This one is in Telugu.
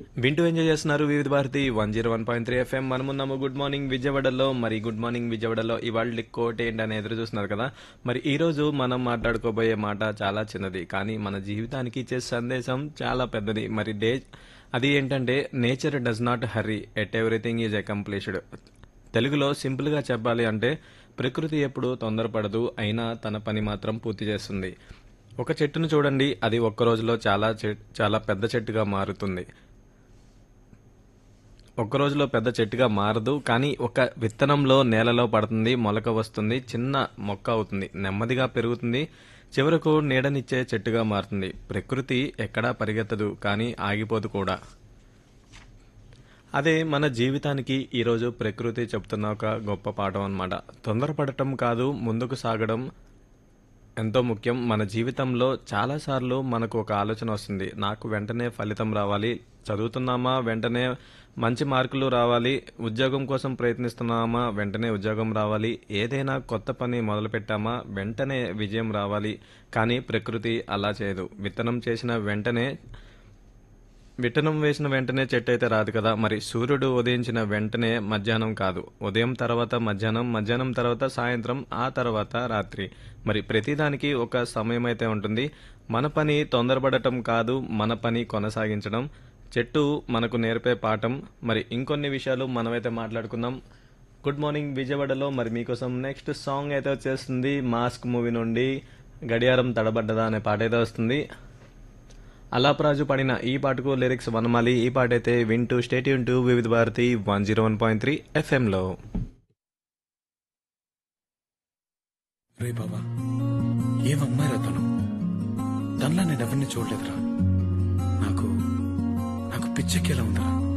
వింటూ ఎంజాయ్ చేస్తున్నారు Vividh Bharati one zero one point three FM మనమున్నాము గుడ్ మార్నింగ్ విజయవాడలో మరి గుడ్ మార్నింగ్ విజయవాడలో ఇవాళ కోట్ ఏంటని ఎదురు చూస్తున్నారు కదా మరి ఈ రోజు మనం మాట్లాడుకోబోయే మాట చాలా చిన్నది కానీ మన జీవితానికి ఇచ్చే సందేశం చాలా పెద్దది మరి డే అది ఏంటంటే nature does not hurry yet everything is accomplished తెలుగులో సింపుల్గా చెప్పాలి అంటే ప్రకృతి ఎప్పుడు తొందరపడదు అయినా తన పని మాత్రం పూర్తి చేస్తుంది ఒక చెట్టును చూడండి అది ఒక్క రోజులో చాలా చె- చాలా పెద్ద చెట్టుగా మారుతుంది ఒక్క రోజులో పెద్ద చెట్టుగా మారదు కానీ ఒక విత్తనంలో నేలలో పడుతుంది మొలక వస్తుంది చిన్న మొక్క అవుతుంది నెమ్మదిగా పెరుగుతుంది చివరకు నీడనిచ్చే చెట్టుగా మారుతుంది ప్రకృతి ఎక్కడా పరిగెత్తదు కానీ ఆగిపోదు కూడా అదే మన జీవితానికి ఈరోజు ప్రకృతి చెప్తున్న ఒక గొప్ప పాఠం అన్నమాట తొందరపడటం కాదు ముందుకు సాగడం ఎంతో ముఖ్యం మన జీవితంలో చాలాసార్లు మనకు ఒక ఆలోచన వస్తుంది నాకు వెంటనే ఫలితం రావాలి చదువుతున్నామా వెంటనే మంచి మార్కులు రావాలి ఉద్యోగం కోసం ప్రయత్నిస్తున్నామా వెంటనే ఉద్యోగం రావాలి ఏదైనా కొత్త పని మొదలు పెట్టామా వెంటనే విజయం రావాలి కానీ ప్రకృతి అలా చేయదు విత్తనం చేసిన వెంటనే విత్తనం వేసిన వెంటనే చెట్టు అయితే రాదు కదా మరి సూర్యుడు ఉదయించిన వెంటనే మధ్యాహ్నం కాదు ఉదయం తర్వాత మధ్యాహ్నం మధ్యాహ్నం తర్వాత సాయంత్రం ఆ తర్వాత రాత్రి మరి ప్రతిదానికి ఒక సమయం అయితే ఉంటుంది మన పని తొందరపడటం కాదు మన పని కొనసాగించడం చెట్టు మనకు నేర్పే పాఠం మరి ఇంకొన్ని విషయాలు మనమైతే మాట్లాడుకుందాం గుడ్ మార్నింగ్ విజయవాడలో మరి మీకోసం నెక్స్ట్ సాంగ్ అయితే వచ్చేస్తుంది మాస్క్ మూవీ నుండి గడియారం తడబడ్డదా అనే పాట అయితే వస్తుంది అలాప్రాజు పాడిన ఈ పాటకు లిరిక్స్ వనమాలి ఈ పాట అయితే వింటూ state to Vividh Bharati one zero one point three ఎఫ్ఎంలో రే బాబా ఏమమ్మాయిరా తను తనలా నేను ఎవరిని చూడలేదురా నాకు నాకు పిచ్చెక్కేలా ఉందిరా